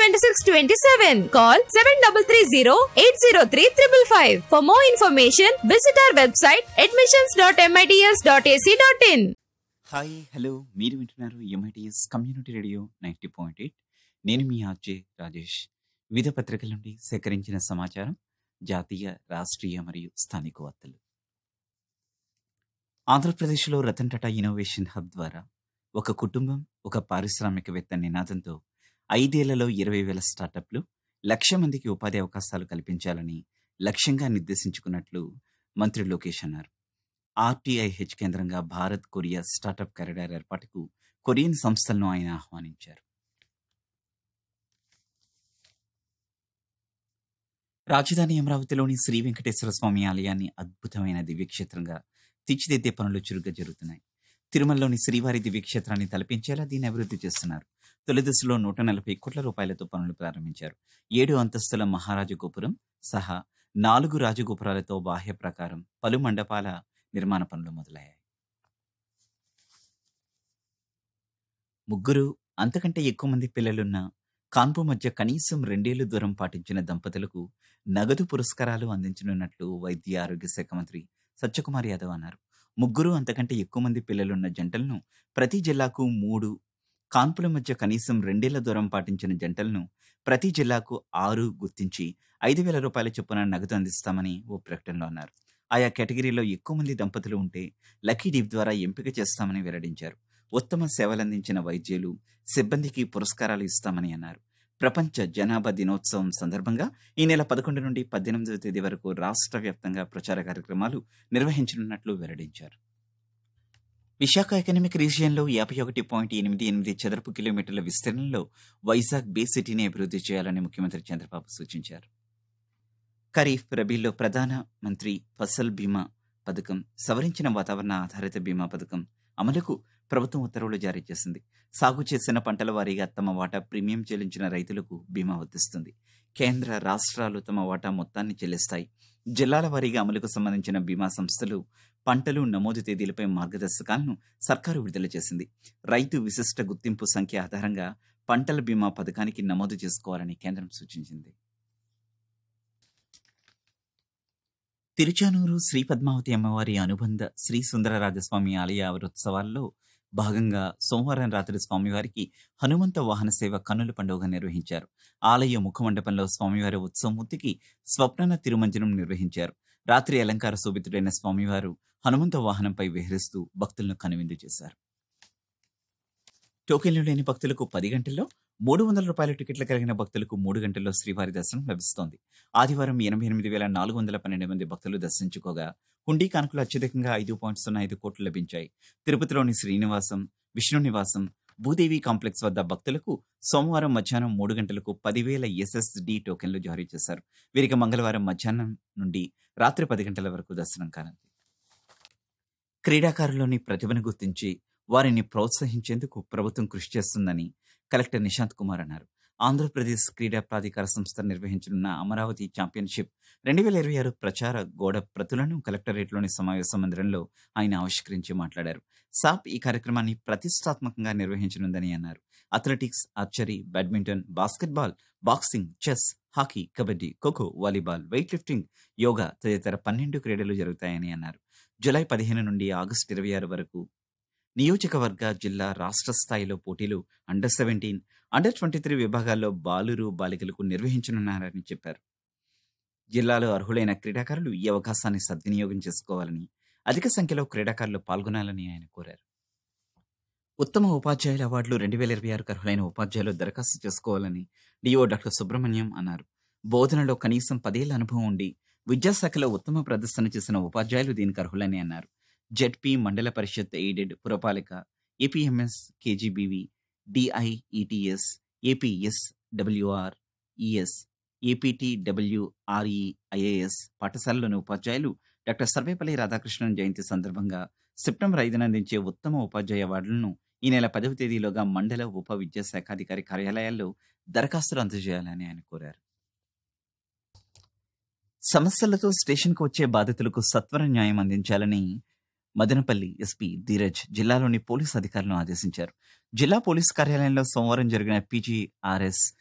twenty six twenty seven call seven double three zero eight zero three triple five for more information visit our website admissions dot MITS dot AC dot in hi hello మీరు వింటున్నారు MITS community radio ninety point eight నేను మీ RJ Rajesh వివిధ పత్రికల నుండి సేకరించిన సమాచారం జాతీయ రాష్ట్రీయ మరియు స్థానిక వార్తలు ఆంధ్రప్రదేశ్లో రతన్ టాటా ఇన్నోవేషన్ హబ్ ద్వారా ఒక కుటుంబం ఒక పారిశ్రామికవేత్త నినాదంతో ఐదేళ్లలో ఇరవై వేల స్టార్టప్లు లక్ష మందికి ఉపాధి అవకాశాలు కల్పించాలని లక్ష్యంగా నిర్దేశించుకున్నట్లు మంత్రి లోకేష్ అన్నారు ఆర్టీఐహెచ్ కేంద్రంగా భారత్ కొరియా స్టార్టప్ కారిడార్ ఏర్పాటుకు కొరియన్ సంస్థలను ఆయన ఆహ్వానించారు రాజధాని అమరావతిలోని శ్రీ వెంకటేశ్వర స్వామి ఆలయాన్ని అద్భుతమైన దివ్యక్షేత్రంగా తీర్చిదిద్దే పనులు చురుగ్గా జరుగుతున్నాయి తిరుమలలోని శ్రీవారి దివ్యక్షేత్రాన్ని తలపించేలా దీన్ని అభివృద్ధి చేస్తున్నారు తొలి దశలో నూట నలభై కోట్ల రూపాయలతో పనులు ప్రారంభించారు ఏడు అంతస్తుల మహారాజు గోపురం సహా నాలుగు రాజగోపురాలతో బాహ్య ప్రకారం పలు మండపాల నిర్మాణ పనులు మొదలయ్యాయి ముగ్గురు అంతకంటే ఎక్కువ మంది పిల్లలున్న కాన్పు మధ్య కనీసం రెండేళ్లు దూరం పాటించిన దంపతులకు నగదు పురస్కారాలు అందించనున్నట్లు వైద్య ఆరోగ్య శాఖ మంత్రి సత్యకుమార్ యాదవ్ అన్నారు ముగ్గురు అంతకంటే ఎక్కువ మంది పిల్లలున్న జంటలను ప్రతి జిల్లాకు మూడు కాన్పుల మధ్య కనీసం రెండేళ్ల దూరం పాటించిన జంటలను ప్రతి జిల్లాకు ఆరు గుర్తించి ఐదు వేల రూపాయల చొప్పున నగదు అందిస్తామని ఓ ప్రకటనలో అన్నారు ఆయా కేటగిరీలో ఎక్కువ మంది దంపతులు ఉంటే లక్కీ డీప్ ద్వారా ఎంపిక చేస్తామని వెల్లడించారు ఉత్తమ సేవలందించిన వైద్యులు సిబ్బందికి పురస్కారాలు ఇస్తామని అన్నారు ప్రపంచ జనాభా దినోత్సవం సందర్భంగా ఈ నెల పదకొండు నుండి పద్దెనిమిదవ తేదీ వరకు రాష్ట్ర వ్యాప్తంగా ప్రచార కార్యక్రమాలు నిర్వహించనున్నట్లు వెల్లడించారు విశాఖ ఎకనామిక్ రీజియన్లో యాభై ఒకటి పాయింట్ ఎనిమిది ఎనిమిది చదరపు కిలోమీటర్ల విస్తీర్ణంలో వైజాగ్ బే సిటీని అభివృద్ధి చేయాలని ముఖ్యమంత్రి చంద్రబాబు సూచించారు ఖరీఫ్ రబీలో ప్రధాన మంత్రి ఫసల్ బీమా పథకం సవరించిన వాతావరణ ఆధారిత బీమా పథకం అమలుకు ప్రభుత్వం ఉత్తర్వులు జారీ చేసింది సాగు చేసిన పంటల వారీగా తమ వాటా ప్రీమియం చెల్లించిన రైతులకు బీమా వర్తిస్తుంది కేంద్ర రాష్ట్రాలు తమ వాటా మొత్తాన్ని చెల్లిస్తాయి జిల్లాల వారీగా అమలుకు సంబంధించిన బీమా సంస్థలు పంటలు నమోదు తేదీలపై మార్గదర్శకాలను సర్కారు విడుదల చేసింది రైతు విశిష్ట గుర్తింపు సంఖ్య ఆధారంగా పంటల బీమా పథకానికి నమోదు చేసుకోవాలని కేంద్రం సూచించింది తిరుచానూరు శ్రీ పద్మావతి అమ్మవారి అనుబంధ శ్రీ సుందరరాజస్వామి ఆలయ అవరోత్సవాల్లో భాగంగా సోమవారం రాత్రి స్వామివారికి హనుమంత వాహన సేవ కన్నుల పండుగ నిర్వహించారు ఆలయ ముఖమండపంలో స్వామివారి ఉత్సవమూర్తికి స్వప్నన తిరుమంజనం నిర్వహించారు రాత్రి అలంకార శోభితుడైన స్వామివారు హనుమంత వాహనంపై విహరిస్తూ భక్తులను కనువిందు చేశారు టోకెన్లు లేని భక్తులకు పది గంటల్లో మూడు వందల రూపాయల టికెట్లు కలిగిన భక్తులకు మూడు గంటల్లో శ్రీవారి దర్శనం లభిస్తోంది ఆదివారం ఎనభై ఎనిమిది వేల నాలుగు వందల పన్నెండు మంది భక్తులు దర్శించుకోగా హుండీ కానుకలు అత్యధికంగా ఐదు పాయింట్ సున్నా ఐదు కోట్లు లభించాయి తిరుపతిలోని శ్రీనివాసం విష్ణు నివాసం భూదేవి కాంప్లెక్స్ వద్ద భక్తులకు సోమవారం మధ్యాహ్నం మూడు గంటలకు పదివేల ఎస్ఎస్డి టోకెన్లు జారీ చేశారు వీరికి మంగళవారం మధ్యాహ్నం నుండి రాత్రి పది గంటల వరకు దర్శనం కానుంది క్రీడాకారులోని ప్రతిభను గుర్తించి వారిని ప్రోత్సహించేందుకు ప్రభుత్వం కృషి చేస్తుందని కలెక్టర్ నిశాంత్ కుమార్ అన్నారు ఆంధ్రప్రదేశ్ క్రీడా ప్రాధికార సంస్థ నిర్వహించనున్న అమరావతి ఛాంపియన్షిప్ రెండు వేల ఇరవై ఆరు ప్రచార గోడ ప్రతులను కలెక్టరేట్లోని సమావేశ మందిరంలో ఆయన ఆవిష్కరించి మాట్లాడారు సాప్ ఈ కార్యక్రమాన్ని ప్రతిష్టాత్మకంగా నిర్వహించనుందని అన్నారు athletics archery badminton basketball boxing chess hockey kabaddi kho kho volleyball weightlifting yoga తదితర పన్నెండు క్రీడలు జరుగుతాయని అన్నారు జూలై పదిహేను నుండి ఆగస్టు ఇరవై ఆరు వరకు నియోజకవర్గ జిల్లా రాష్ట్ర స్థాయిలో పోటీలు under seventeen under twenty three విభాగాల్లో బాలురు బాలికలకు నిర్వహించనున్నారని చెప్పారు జిల్లాలో అర్హులైన క్రీడాకారులు ఈ అవకాశాన్ని సద్వినియోగం చేసుకోవాలని అధిక సంఖ్యలో క్రీడాకారులు పాల్గొనాలని ఆయన కోరారు ఉత్తమ ఉపాధ్యాయుల అవార్డులు రెండు వేల ఇరవై ఆరుకు అర్హులైన ఉపాధ్యాయులు దరఖాస్తు చేసుకోవాలని డిఓ డాక్టర్ సుబ్రహ్మణ్యం అన్నారు బోధనలో కనీసం పదేళ్ల అనుభవం ఉండి విద్యాశాఖలో ఉత్తమ ప్రదర్శన చేసిన ఉపాధ్యాయులు దీనికి అర్హులని అన్నారు జెడ్పీ మండల పరిషత్ ఎయిడెడ్ పురపాలిక APMS KGBV DIETS APS WR ES APT WRE IAS పాఠశాలలోని ఉపాధ్యాయులు డాక్టర్ సర్వేపల్లి రాధాకృష్ణన్ జయంతి సందర్భంగా సెప్టెంబర్ ఐదున అందించే ఉత్తమ ఉపాధ్యాయ అవార్డులను ఈ నెల పదవ తేదీలోగా మండల ఉప విద్యాశాఖాధికారి కార్యాలయాల్లో దరఖాస్తులు అందజేయాలని ఆయన కోరారు సమస్యలతో స్టేషన్కు వచ్చే బాధితులకు సత్వర న్యాయం అందించాలని మదనపల్లి ఎస్పీ ధీరజ్ జిల్లాలోని పోలీసు అధికారులను ఆదేశించారు జిల్లా పోలీస్ కార్యాలయంలో సోమవారం జరిగిన పీజీఆర్ఎస్